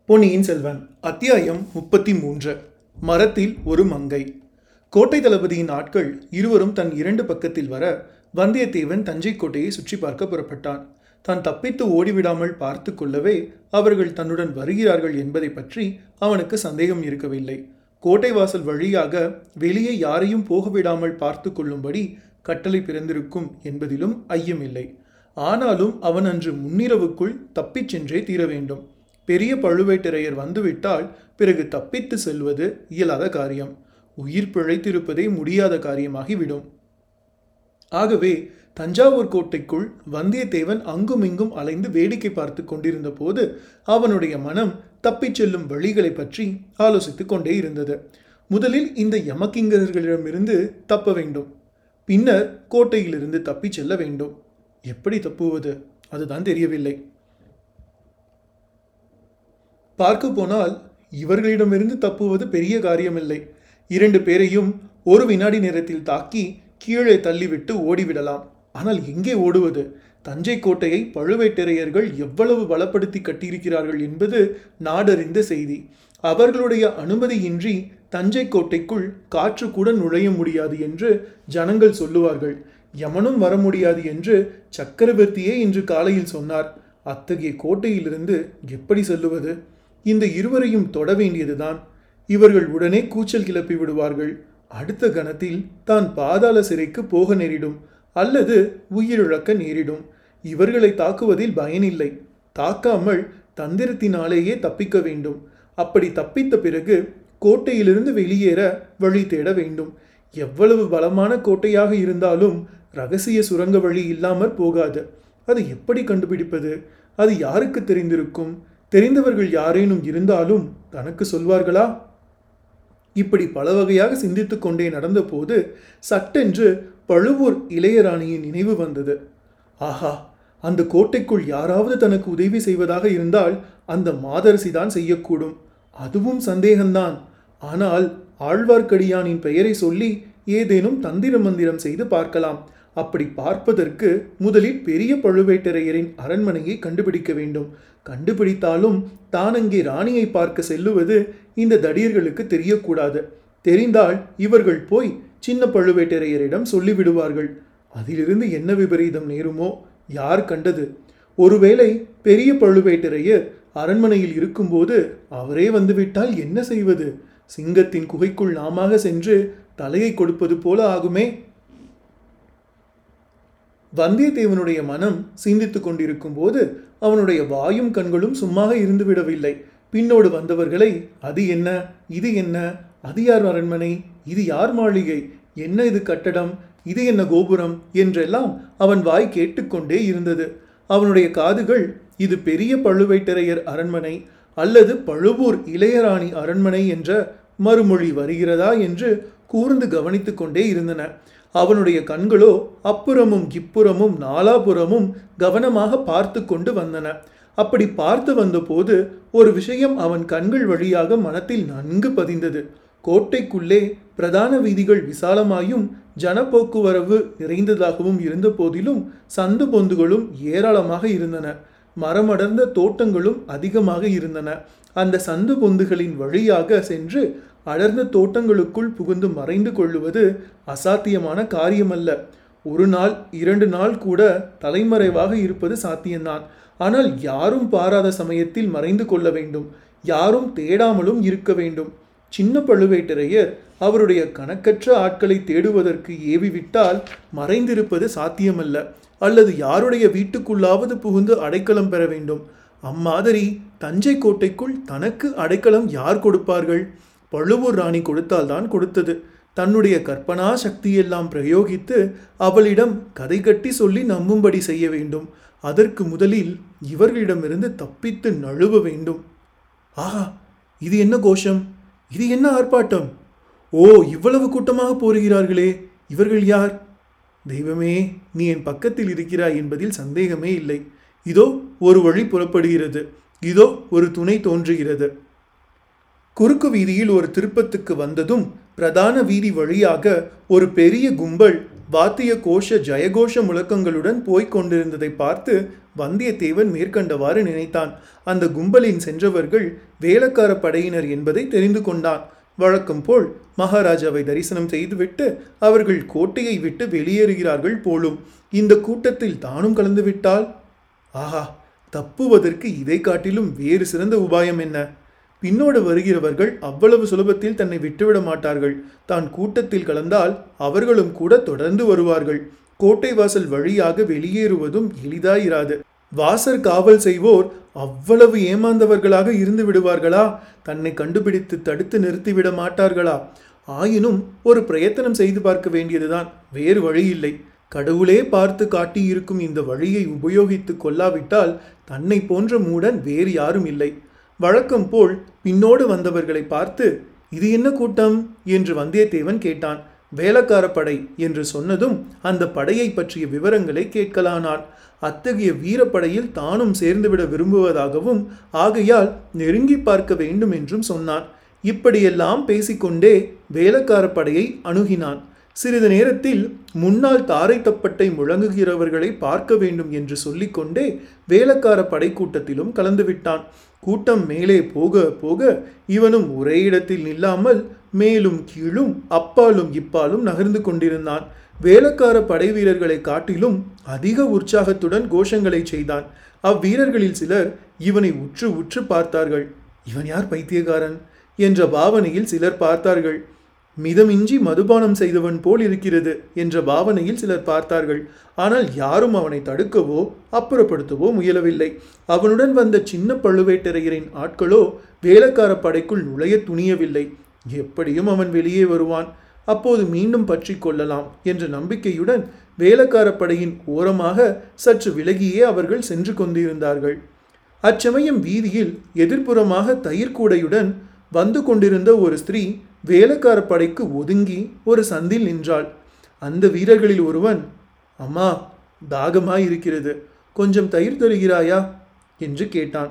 பொன்னியின் செல்வன் அத்தியாயம் முப்பத்தி மூன்று மரத்தில் ஒரு மங்கை கோட்டை தளபதியின் ஆட்கள் இருவரும் தன் இரண்டு பக்கத்தில் வர வந்தியத்தேவன் தஞ்சை கோட்டையை சுற்றி பார்க்க புறப்பட்டான் தான் தப்பித்து ஓடிவிடாமல் பார்த்து கொள்ளவே அவர்கள் தன்னுடன் வருகிறார்கள் என்பதை பற்றி அவனுக்கு சந்தேகம் இருக்கவில்லை கோட்டை வாசல் வழியாக வெளியே யாரையும் போக விடாமல் பார்த்து கொள்ளும்படி கட்டளை பிறந்திருக்கும் என்பதிலும் ஐயமில்லை ஆனாலும் அவன் அன்று முன்னிரவுக்குள் தப்பிச் சென்றே தீர வேண்டும் பெரிய பழுவேட்டரையர் வந்துவிட்டால் பிறகு தப்பித்து செல்வது இயலாத காரியம் உயிர் பிழைத்திருப்பதே முடியாத காரியமாகிவிடும் ஆகவே தஞ்சாவூர் கோட்டைக்குள் வந்தியத்தேவன் அங்குமிங்கும் அலைந்து வேடிக்கை பார்த்து கொண்டிருந்த போது அவனுடைய மனம் தப்பிச் செல்லும் வழிகளை பற்றி ஆலோசித்துக் கொண்டே இருந்தது முதலில் இந்த யமக்கிங்கர்களிடமிருந்து தப்ப வேண்டும் பின்னர் கோட்டையிலிருந்து தப்பிச் செல்ல வேண்டும் எப்படி தப்புவது அதுதான் தெரியவில்லை பார்க்க போனால் இவர்களிடமிருந்து தப்புவது பெரிய காரியமில்லை இரண்டு பேரையும் ஒரு வினாடி நேரத்தில் தாக்கி கீழே தள்ளிவிட்டு ஓடிவிடலாம் ஆனால் எங்கே ஓடுவது தஞ்சை கோட்டையை பழுவேட்டரையர்கள் எவ்வளவு பலப்படுத்தி கட்டியிருக்கிறார்கள் என்பது நாடறிந்த செய்தி அவர்களுடைய அனுமதியின்றி தஞ்சை கோட்டைக்குள் காற்று கூட நுழைய முடியாது என்று ஜனங்கள் சொல்லுவார்கள் யமனும் வர முடியாது என்று சக்கரவர்த்தியே இன்று காலையில் சொன்னார் அத்தகைய கோட்டையிலிருந்து எப்படி செல்லுவது இந்த இருவரையும் தொட வேண்டியதுதான் இவர்கள் உடனே கூச்சல் கிளப்பி விடுவார்கள் அடுத்த கணத்தில் தான் பாதாள சிறைக்கு போக நேரிடும் அல்லது உயிரிழக்க நேரிடும் இவர்களை தாக்குவதில் பயனில்லை தாக்காமல் தந்திரத்தினாலேயே தப்பிக்க வேண்டும் அப்படி தப்பித்த பிறகு கோட்டையிலிருந்து வெளியேற வழி தேட வேண்டும் எவ்வளவு பலமான கோட்டையாக இருந்தாலும் ரகசிய சுரங்க வழி இல்லாமற் போகாது அது எப்படி கண்டுபிடிப்பது அது யாருக்கு தெரிந்திருக்கும் தெரிந்தவர்கள் யாரேனும் இருந்தாலும் தனக்கு சொல்வார்களா இப்படி பல வகையாக சிந்தித்துக் கொண்டே நடந்தபோது சட்டென்று பழுவூர் இளையராணியின் நினைவு வந்தது ஆஹா அந்த கோட்டைக்குள் யாராவது தனக்கு உதவி செய்வதாக இருந்தால் அந்த மாதரசி தான் செய்யக்கூடும் அதுவும் சந்தேகம்தான் ஆனால் ஆழ்வார்க்கடியானின் பெயரை சொல்லி ஏதேனும் தந்திர மந்திரம் செய்து பார்க்கலாம் அப்படி பார்ப்பதற்கு முதலில் பெரிய பழுவேட்டரையரின் அரண்மனையை கண்டுபிடிக்க வேண்டும் கண்டுபிடித்தாலும் தான் அங்கே ராணியை பார்க்க செல்லுவது இந்த தடியர்களுக்கு தெரியக்கூடாது தெரிந்தால் இவர்கள் போய் சின்ன பழுவேட்டரையரிடம் சொல்லிவிடுவார்கள் அதிலிருந்து என்ன விபரீதம் நேருமோ யார் கண்டது ஒருவேளை பெரிய பழுவேட்டரையர் அரண்மனையில் இருக்கும்போது அவரே வந்துவிட்டால் என்ன செய்வது சிங்கத்தின் குகைக்குள் நாமாக சென்று தலையை கொடுப்பது போல ஆகுமே வந்தியத்தேவனுடைய மனம் சிந்தித்துக் கொண்டிருக்கும் போது அவனுடைய வாயும் கண்களும் சும்மாக இருந்துவிடவில்லை பின்னோடு வந்தவர்களை அது என்ன இது என்ன அது யார் அரண்மனை இது யார் மாளிகை என்ன இது கட்டடம் இது என்ன கோபுரம் என்றெல்லாம் அவன் வாய் கேட்டுக்கொண்டே இருந்தது அவனுடைய காதுகள் இது பெரிய பழுவேட்டரையர் அரண்மனை அல்லது பழுவூர் இளையராணி அரண்மனை என்ற மறுமொழி வருகிறதா என்று கூர்ந்து கவனித்துக் கொண்டே இருந்தன அவனுடைய கண்களோ அப்புறமும் இப்புறமும் நாலாபுறமும் கவனமாக பார்த்து கொண்டு வந்தன அப்படி பார்த்து வந்தபோது ஒரு விஷயம் அவன் கண்கள் வழியாக மனத்தில் நன்கு பதிந்தது கோட்டைக்குள்ளே பிரதான வீதிகள் விசாலமாயும் ஜனப்போக்குவரவு நிறைந்ததாகவும் இருந்த போதிலும் சந்து பொந்துகளும் ஏராளமாக இருந்தன மரமடர்ந்த தோட்டங்களும் அதிகமாக இருந்தன அந்த சந்து பொந்துகளின் வழியாக சென்று அடர்ந்த தோட்டங்களுக்குள் புகுந்து மறைந்து கொள்ளுவது அசாத்தியமான காரியமல்ல ஒரு நாள் இரண்டு நாள் கூட தலைமறைவாக இருப்பது சாத்தியம்தான் ஆனால் யாரும் பாராத சமயத்தில் மறைந்து கொள்ள வேண்டும் யாரும் தேடாமலும் இருக்க வேண்டும் சின்ன பழுவேட்டரையர் அவருடைய கணக்கற்ற ஆட்களை தேடுவதற்கு ஏவிவிட்டால் மறைந்திருப்பது சாத்தியமல்ல அல்லது யாருடைய வீட்டுக்குள்ளாவது புகுந்து அடைக்கலம் பெற வேண்டும் அம்மாதிரி தஞ்சை கோட்டைக்குள் தனக்கு அடைக்கலம் யார் கொடுப்பார்கள் பழுவூர் ராணி கொடுத்தால்தான் கொடுத்தது தன்னுடைய கற்பனா சக்தியெல்லாம் பிரயோகித்து அவளிடம் கதை கட்டி சொல்லி நம்பும்படி செய்ய வேண்டும் அதற்கு முதலில் இவர்களிடமிருந்து தப்பித்து நழுவ வேண்டும் ஆஹா இது என்ன கோஷம் இது என்ன ஆர்ப்பாட்டம் ஓ இவ்வளவு கூட்டமாக போருகிறார்களே இவர்கள் யார் தெய்வமே நீ என் பக்கத்தில் இருக்கிறாய் என்பதில் சந்தேகமே இல்லை இதோ ஒரு வழி புறப்படுகிறது இதோ ஒரு துணை தோன்றுகிறது குறுக்கு வீதியில் ஒரு திருப்பத்துக்கு வந்ததும் பிரதான வீதி வழியாக ஒரு பெரிய கும்பல் வாத்திய கோஷ ஜெயகோஷ முழக்கங்களுடன் போய்க் கொண்டிருந்ததை பார்த்து வந்தியத்தேவன் மேற்கண்டவாறு நினைத்தான் அந்த கும்பலின் சென்றவர்கள் வேலக்கார படையினர் என்பதை தெரிந்து கொண்டான் வழக்கம் போல் மகாராஜாவை தரிசனம் செய்துவிட்டு அவர்கள் கோட்டையை விட்டு வெளியேறுகிறார்கள் போலும் இந்த கூட்டத்தில் தானும் கலந்து விட்டால் ஆஹா தப்புவதற்கு இதை காட்டிலும் வேறு சிறந்த உபாயம் என்ன பின்னோடு வருகிறவர்கள் அவ்வளவு சுலபத்தில் தன்னை விட்டுவிட மாட்டார்கள் தான் கூட்டத்தில் கலந்தால் அவர்களும் கூட தொடர்ந்து வருவார்கள் கோட்டை வாசல் வழியாக வெளியேறுவதும் எளிதாயிராது வாசற் காவல் செய்வோர் அவ்வளவு ஏமாந்தவர்களாக இருந்து விடுவார்களா தன்னை கண்டுபிடித்து தடுத்து நிறுத்திவிட மாட்டார்களா ஆயினும் ஒரு பிரயத்தனம் செய்து பார்க்க வேண்டியதுதான் வேறு வழியில்லை கடவுளே பார்த்து காட்டியிருக்கும் இந்த வழியை உபயோகித்து கொள்ளாவிட்டால் தன்னை போன்ற மூடன் வேறு யாரும் இல்லை வழக்கம் போல் பின்னோடு வந்தவர்களை பார்த்து இது என்ன கூட்டம் என்று வந்தியத்தேவன் கேட்டான் வேலக்கார படை என்று சொன்னதும் அந்த படையை பற்றிய விவரங்களை கேட்கலானான் அத்தகைய வீரப்படையில் தானும் சேர்ந்துவிட விரும்புவதாகவும் ஆகையால் நெருங்கி பார்க்க வேண்டும் என்றும் சொன்னான் இப்படியெல்லாம் பேசிக்கொண்டே வேலக்கார படையை அணுகினான் சிறிது நேரத்தில் முன்னால் தாரை தப்பட்டை முழங்குகிறவர்களை பார்க்க வேண்டும் என்று சொல்லிக்கொண்டே வேலக்கார படை கூட்டத்திலும் கலந்துவிட்டான் கூட்டம் மேலே போக போக இவனும் ஒரே இடத்தில் நில்லாமல் மேலும் கீழும் அப்பாலும் இப்பாலும் நகர்ந்து கொண்டிருந்தான் வேலக்கார படை வீரர்களை காட்டிலும் அதிக உற்சாகத்துடன் கோஷங்களை செய்தான் அவ்வீரர்களில் சிலர் இவனை உற்று உற்று பார்த்தார்கள் இவன் யார் பைத்தியக்காரன் என்ற பாவனையில் சிலர் பார்த்தார்கள் மிதமின்றி மதுபானம் செய்தவன் போல் இருக்கிறது என்ற பாவனையில் சிலர் பார்த்தார்கள் ஆனால் யாரும் அவனை தடுக்கவோ அப்புறப்படுத்தவோ முயலவில்லை அவனுடன் வந்த சின்ன பழுவேட்டரையரின் ஆட்களோ வேலைக்கார படைக்குள் நுழைய துணியவில்லை எப்படியும் அவன் வெளியே வருவான் அப்போது மீண்டும் பற்றி கொள்ளலாம் என்ற நம்பிக்கையுடன் வேலைக்கார படையின் ஓரமாக சற்று விலகியே அவர்கள் சென்று கொண்டிருந்தார்கள் அச்சமயம் வீதியில் எதிர்ப்புறமாக தயிர்கூடையுடன் வந்து கொண்டிருந்த ஒரு ஸ்திரீ வேலைக்கார படைக்கு ஒதுங்கி ஒரு சந்தில் நின்றாள் அந்த வீரர்களில் ஒருவன் அம்மா தாகமாய் இருக்கிறது கொஞ்சம் தயிர் தருகிறாயா என்று கேட்டான்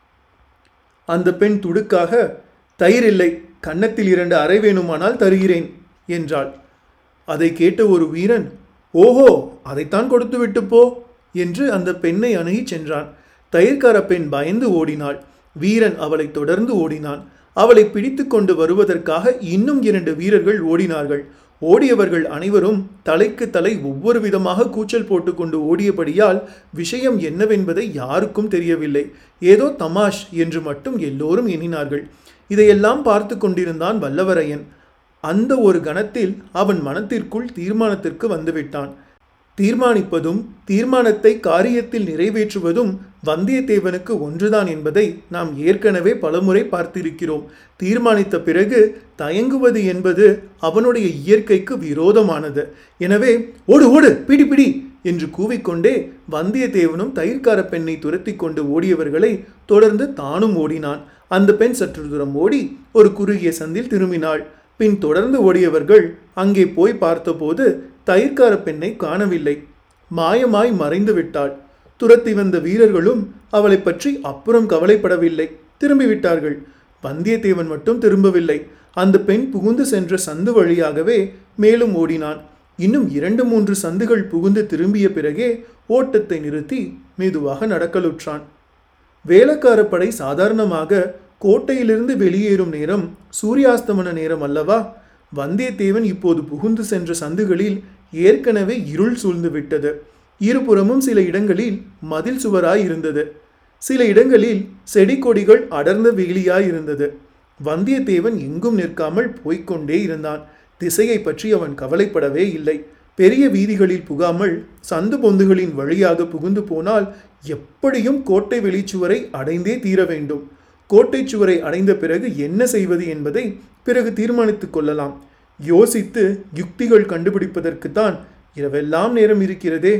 அந்த பெண் துடுக்காக தயிர் இல்லை கன்னத்தில் இரண்டு அறை வேணுமானால் தருகிறேன் என்றாள் அதை கேட்ட ஒரு வீரன் ஓஹோ அதைத்தான் கொடுத்து விட்டு போ என்று அந்த பெண்ணை அணுகிச் சென்றான் தயிர்கார பெண் பயந்து ஓடினாள் வீரன் அவளை தொடர்ந்து ஓடினான் அவளை பிடித்து கொண்டு வருவதற்காக இன்னும் இரண்டு வீரர்கள் ஓடினார்கள் ஓடியவர்கள் அனைவரும் தலைக்கு தலை ஒவ்வொரு விதமாக கூச்சல் போட்டுக்கொண்டு ஓடியபடியால் விஷயம் என்னவென்பதை யாருக்கும் தெரியவில்லை ஏதோ தமாஷ் என்று மட்டும் எல்லோரும் எண்ணினார்கள் இதையெல்லாம் பார்த்து கொண்டிருந்தான் வல்லவரையன் அந்த ஒரு கணத்தில் அவன் மனத்திற்குள் தீர்மானத்திற்கு வந்துவிட்டான் தீர்மானிப்பதும் தீர்மானத்தை காரியத்தில் நிறைவேற்றுவதும் வந்தியத்தேவனுக்கு ஒன்றுதான் என்பதை நாம் ஏற்கனவே பலமுறை பார்த்திருக்கிறோம் தீர்மானித்த பிறகு தயங்குவது என்பது அவனுடைய இயற்கைக்கு விரோதமானது எனவே ஓடு ஓடு பிடி பிடி என்று கூவிக்கொண்டே வந்தியத்தேவனும் தயிர்கார பெண்ணை துரத்தி கொண்டு ஓடியவர்களை தொடர்ந்து தானும் ஓடினான் அந்த பெண் சற்று தூரம் ஓடி ஒரு குறுகிய சந்தில் திரும்பினாள் பின் தொடர்ந்து ஓடியவர்கள் அங்கே போய் பார்த்தபோது தயிர்கார பெண்ணை காணவில்லை மாயமாய் மறைந்து விட்டாள் துரத்தி வந்த வீரர்களும் அவளை பற்றி அப்புறம் கவலைப்படவில்லை திரும்பிவிட்டார்கள் வந்தியத்தேவன் மட்டும் திரும்பவில்லை அந்த பெண் புகுந்து சென்ற சந்து வழியாகவே மேலும் ஓடினான் இன்னும் இரண்டு மூன்று சந்துகள் புகுந்து திரும்பிய பிறகே ஓட்டத்தை நிறுத்தி மெதுவாக நடக்கலுற்றான் வேலைக்கார படை சாதாரணமாக கோட்டையிலிருந்து வெளியேறும் நேரம் சூரியாஸ்தமன நேரம் அல்லவா வந்தியத்தேவன் இப்போது புகுந்து சென்ற சந்துகளில் ஏற்கனவே இருள் சூழ்ந்து விட்டது இருபுறமும் சில இடங்களில் மதில் சுவராய் இருந்தது சில இடங்களில் செடி கொடிகள் அடர்ந்த வேலியாய் இருந்தது வந்தியத்தேவன் எங்கும் நிற்காமல் போய்க்கொண்டே இருந்தான் திசையை பற்றி அவன் கவலைப்படவே இல்லை பெரிய வீதிகளில் புகாமல் சந்து பொந்துகளின் வழியாக புகுந்து போனால் எப்படியும் கோட்டை வெளிச்சுவரை அடைந்தே தீர வேண்டும் கோட்டை சுவரை அடைந்த பிறகு என்ன செய்வது என்பதை பிறகு தீர்மானித்துக் கொள்ளலாம் யோசித்து யுக்திகள் கண்டுபிடிப்பதற்குத்தான் இரவெல்லாம் நேரம் இருக்கிறதே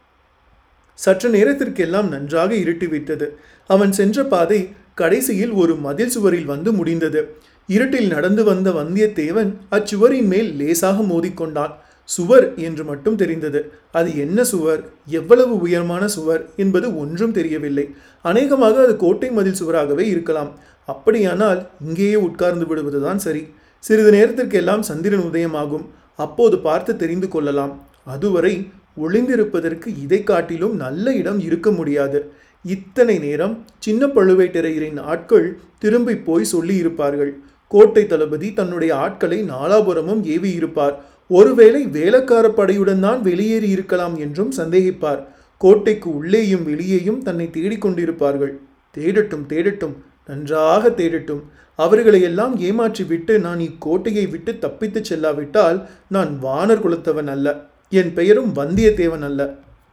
சற்று நேரத்திற்கெல்லாம் நன்றாக இருட்டிவிட்டது அவன் சென்ற பாதை கடைசியில் ஒரு மதில் சுவரில் வந்து முடிந்தது இருட்டில் நடந்து வந்த வந்தியத்தேவன் அச்சுவரின் மேல் லேசாக மோதிக்கொண்டான் சுவர் என்று மட்டும் தெரிந்தது அது என்ன சுவர் எவ்வளவு உயரமான சுவர் என்பது ஒன்றும் தெரியவில்லை அநேகமாக அது கோட்டை மதில் சுவராகவே இருக்கலாம் அப்படியானால் இங்கேயே உட்கார்ந்து விடுவதுதான் சரி சிறிது நேரத்திற்கெல்லாம் சந்திரன் உதயமாகும் அப்போது பார்த்து தெரிந்து கொள்ளலாம் அதுவரை ஒளிந்திருப்பதற்கு இதை காட்டிலும் நல்ல இடம் இருக்க முடியாது இத்தனை நேரம் சின்ன பழுவேட்டரையரின் ஆட்கள் திரும்பி போய் சொல்லி இருப்பார்கள் கோட்டை தளபதி தன்னுடைய ஆட்களை நாலாபுரமும் ஏவி இருப்பார் ஒருவேளை வேலக்கார படையுடன் தான் வெளியேறி இருக்கலாம் என்றும் சந்தேகிப்பார் கோட்டைக்கு உள்ளேயும் வெளியேயும் தன்னை தேடிக் கொண்டிருப்பார்கள் தேடட்டும் தேடட்டும் நன்றாக தேடட்டும் அவர்களை எல்லாம் ஏமாற்றி விட்டு நான் இக்கோட்டையை விட்டு தப்பித்துச் செல்லாவிட்டால் நான் வானர் குலத்தவன் அல்ல என் பெயரும் வந்தியத்தேவன் அல்ல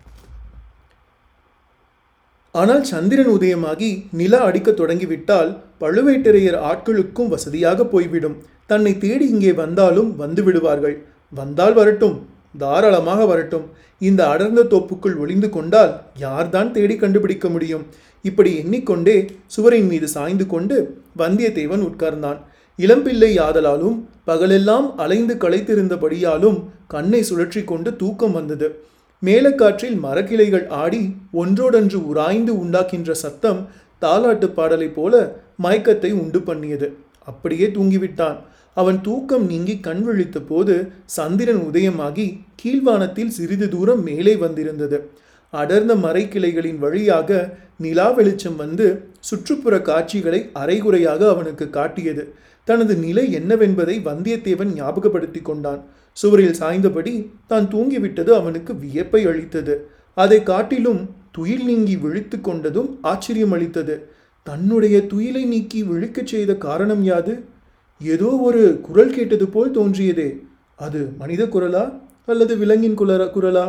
ஆனால் சந்திரன் உதயமாகி நிலா அடிக்கத் தொடங்கிவிட்டால் பழுவேட்டரையர் ஆட்களுக்கும் வசதியாக போய்விடும் தன்னை தேடி இங்கே வந்தாலும் வந்து விடுவார்கள் வந்தால் வரட்டும் தாராளமாக வரட்டும் இந்த அடர்ந்த தோப்புக்குள் ஒளிந்து கொண்டால் யார்தான் தேடி கண்டுபிடிக்க முடியும் இப்படி எண்ணிக்கொண்டே சுவரின் மீது சாய்ந்து கொண்டு வந்தியத்தேவன் உட்கார்ந்தான் இளம்பிள்ளை ஆதலாலும் பகலெல்லாம் அலைந்து களைத்திருந்தபடியாலும் கண்ணை சுழற்றி கொண்டு தூக்கம் வந்தது மேலக்காற்றில் மரக்கிளைகள் ஆடி ஒன்றோடொன்று உராய்ந்து உண்டாக்கின்ற சத்தம் தாலாட்டு பாடலைப் போல மயக்கத்தை உண்டு பண்ணியது அப்படியே தூங்கிவிட்டான் அவன் தூக்கம் நீங்கி கண் விழித்த போது சந்திரன் உதயமாகி கீழ்வானத்தில் சிறிது தூரம் மேலே வந்திருந்தது அடர்ந்த மரைக்கிளைகளின் வழியாக நிலா வெளிச்சம் வந்து சுற்றுப்புற காட்சிகளை அரைகுறையாக அவனுக்கு காட்டியது தனது நிலை என்னவென்பதை வந்தியத்தேவன் ஞாபகப்படுத்தி கொண்டான் சுவரில் சாய்ந்தபடி தான் தூங்கிவிட்டது அவனுக்கு வியப்பை அளித்தது அதை காட்டிலும் துயில் நீங்கி விழித்து கொண்டதும் ஆச்சரியம் அளித்தது தன்னுடைய துயிலை நீக்கி விழிக்கச் செய்த காரணம் யாது ஏதோ ஒரு குரல் கேட்டது போல் தோன்றியதே அது மனித குரலா அல்லது விலங்கின் குரலா குரலா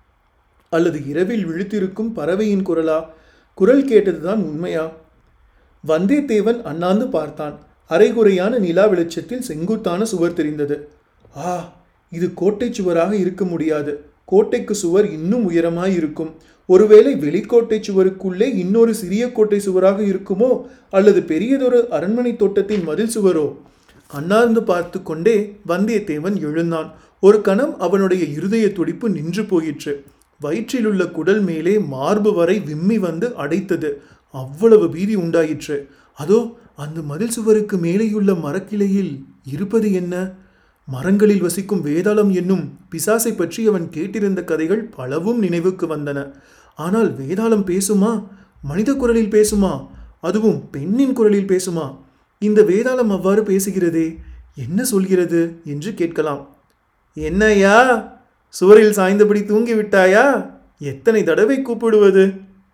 அல்லது இரவில் விழித்திருக்கும் பறவையின் குரலா குரல் கேட்டதுதான் உண்மையா வந்தியத்தேவன் அண்ணாந்து பார்த்தான் அரைகுறையான நிலா வெளிச்சத்தில் செங்குத்தான சுவர் தெரிந்தது ஆ இது கோட்டை சுவராக இருக்க முடியாது கோட்டைக்கு சுவர் இன்னும் உயரமாய் இருக்கும் ஒருவேளை வெளிக்கோட்டை சுவருக்குள்ளே இன்னொரு சிறிய கோட்டை சுவராக இருக்குமோ அல்லது பெரியதொரு அரண்மனை தோட்டத்தின் மதில் சுவரோ அண்ணாந்து பார்த்து கொண்டே வந்தியத்தேவன் எழுந்தான் ஒரு கணம் அவனுடைய இருதய துடிப்பு நின்று போயிற்று வயிற்றிலுள்ள குடல் மேலே மார்பு வரை விம்மி வந்து அடைத்தது அவ்வளவு பீதி உண்டாயிற்று அதோ அந்த மதில் சுவருக்கு மேலேயுள்ள மரக்கிளையில் இருப்பது என்ன மரங்களில் வசிக்கும் வேதாளம் என்னும் பிசாசை பற்றி அவன் கேட்டிருந்த கதைகள் பலவும் நினைவுக்கு வந்தன ஆனால் வேதாளம் பேசுமா மனித குரலில் பேசுமா அதுவும் பெண்ணின் குரலில் பேசுமா இந்த வேதாளம் அவ்வாறு பேசுகிறதே என்ன சொல்கிறது என்று கேட்கலாம் என்னையா சுவரில் சாய்ந்தபடி தூங்கி விட்டாயா எத்தனை தடவை கூப்பிடுவது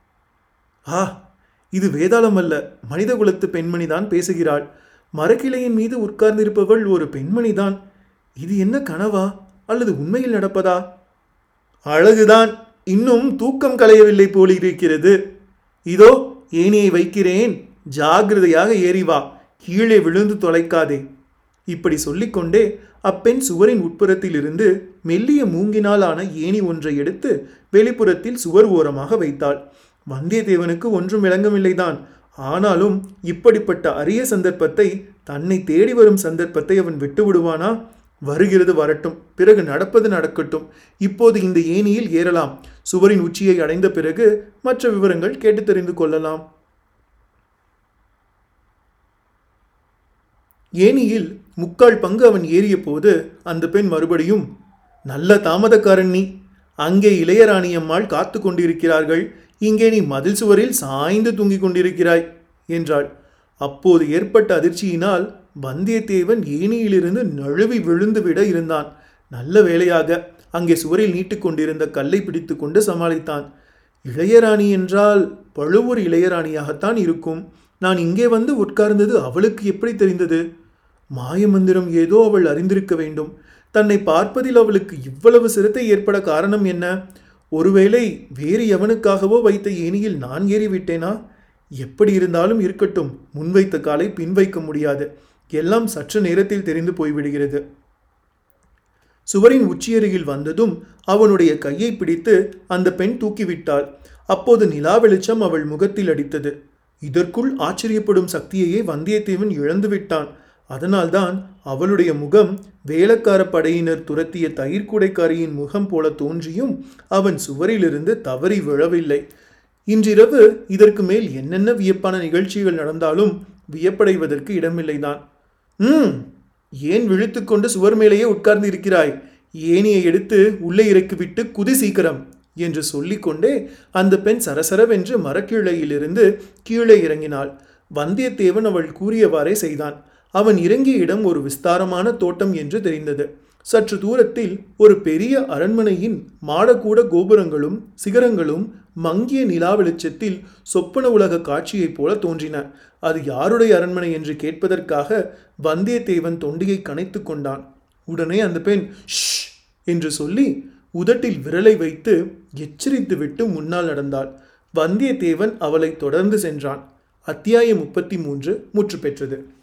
ஆ இது வேதாளம் அல்ல மனித குலத்து பெண்மணிதான் பேசுகிறாள் மரக்கிளையின் மீது உட்கார்ந்திருப்பவள் ஒரு பெண்மணிதான் இது என்ன கனவா அல்லது உண்மையில் நடப்பதா அழகுதான் இன்னும் தூக்கம் கலையவில்லை போல் இருக்கிறது இதோ ஏணியை வைக்கிறேன் ஜாகிரதையாக ஏறி வா கீழே விழுந்து தொலைக்காதே இப்படி சொல்லிக்கொண்டே அப்பெண் சுவரின் உட்புறத்திலிருந்து மெல்லிய மூங்கினால் ஆன ஏணி ஒன்றை எடுத்து வெளிப்புறத்தில் சுவர் ஓரமாக வைத்தாள் வந்தியத்தேவனுக்கு ஒன்றும் விளங்கவில்லைதான் ஆனாலும் இப்படிப்பட்ட அரிய சந்தர்ப்பத்தை தன்னை தேடி வரும் சந்தர்ப்பத்தை அவன் விட்டு விடுவானா வருகிறது வரட்டும் பிறகு நடப்பது நடக்கட்டும் இப்போது இந்த ஏணியில் ஏறலாம் சுவரின் உச்சியை அடைந்த பிறகு மற்ற விவரங்கள் கேட்டு தெரிந்து கொள்ளலாம் ஏணியில் முக்கால் பங்கு அவன் ஏறிய போது அந்த பெண் மறுபடியும் நல்ல தாமதக்காரன் நீ அங்கே இளையராணியம்மாள் காத்து கொண்டிருக்கிறார்கள் இங்கே நீ மதில் சுவரில் சாய்ந்து தூங்கிக் கொண்டிருக்கிறாய் என்றாள் அப்போது ஏற்பட்ட அதிர்ச்சியினால் வந்தியத்தேவன் ஏணியிலிருந்து நழுவி விழுந்து விட இருந்தான் நல்ல வேளையாக அங்கே சுவரில் நீட்டிக் கொண்டிருந்த கல்லை பிடித்து கொண்டு சமாளித்தான் இளையராணி என்றால் பழுவூர் இளையராணியாகத்தான் இருக்கும் நான் இங்கே வந்து உட்கார்ந்தது அவளுக்கு எப்படி தெரிந்தது மாயமந்திரம் ஏதோ அவள் அறிந்திருக்க வேண்டும் தன்னை பார்ப்பதில் அவளுக்கு இவ்வளவு சிரத்தை ஏற்பட காரணம் என்ன ஒருவேளை வேறு எவனுக்காகவோ வைத்த ஏணியில் நான் ஏறிவிட்டேனா எப்படி இருந்தாலும் இருக்கட்டும் முன்வைத்த காலை பின் வைக்க முடியாது எல்லாம் சற்று நேரத்தில் தெரிந்து போய்விடுகிறது சுவரின் உச்சியருகில் வந்ததும் அவனுடைய கையை பிடித்து அந்த பெண் தூக்கிவிட்டாள் அப்போது நிலா வெளிச்சம் அவள் முகத்தில் அடித்தது இதற்குள் ஆச்சரியப்படும் சக்தியையே வந்தியத்தேவன் இழந்து விட்டான் அதனால்தான் அவளுடைய முகம் வேலக்கார படையினர் துரத்திய தயிர்குடைக்காரியின் முகம் போல தோன்றியும் அவன் சுவரிலிருந்து தவறி விழவில்லை இன்றிரவு இதற்கு மேல் என்னென்ன வியப்பான நிகழ்ச்சிகள் நடந்தாலும் வியப்படைவதற்கு இடமில்லைதான் ம் ஏன் விழித்துக்கொண்டு சுவர் மேலேயே உட்கார்ந்து இருக்கிறாய் ஏணியை எடுத்து உள்ளே இறக்கிவிட்டு குதி சீக்கிரம் என்று சொல்லிக்கொண்டே அந்த பெண் சரசரவென்று மரக்கிளையிலிருந்து கீழே இறங்கினாள் வந்தியத்தேவன் அவள் கூறியவாறே செய்தான் அவன் இறங்கிய இடம் ஒரு விஸ்தாரமான தோட்டம் என்று தெரிந்தது சற்று தூரத்தில் ஒரு பெரிய அரண்மனையின் மாடக்கூட கோபுரங்களும் சிகரங்களும் மங்கிய நிலா வெளிச்சத்தில் சொப்பன உலக காட்சியைப் போல தோன்றின அது யாருடைய அரண்மனை என்று கேட்பதற்காக வந்தியத்தேவன் தொண்டியை கனைத்து கொண்டான் உடனே அந்த பெண் ஷ் என்று சொல்லி உதட்டில் விரலை வைத்து எச்சரித்துவிட்டு முன்னால் நடந்தாள் வந்தியத்தேவன் அவளை தொடர்ந்து சென்றான் அத்தியாயம் முப்பத்தி மூன்று முற்று பெற்றது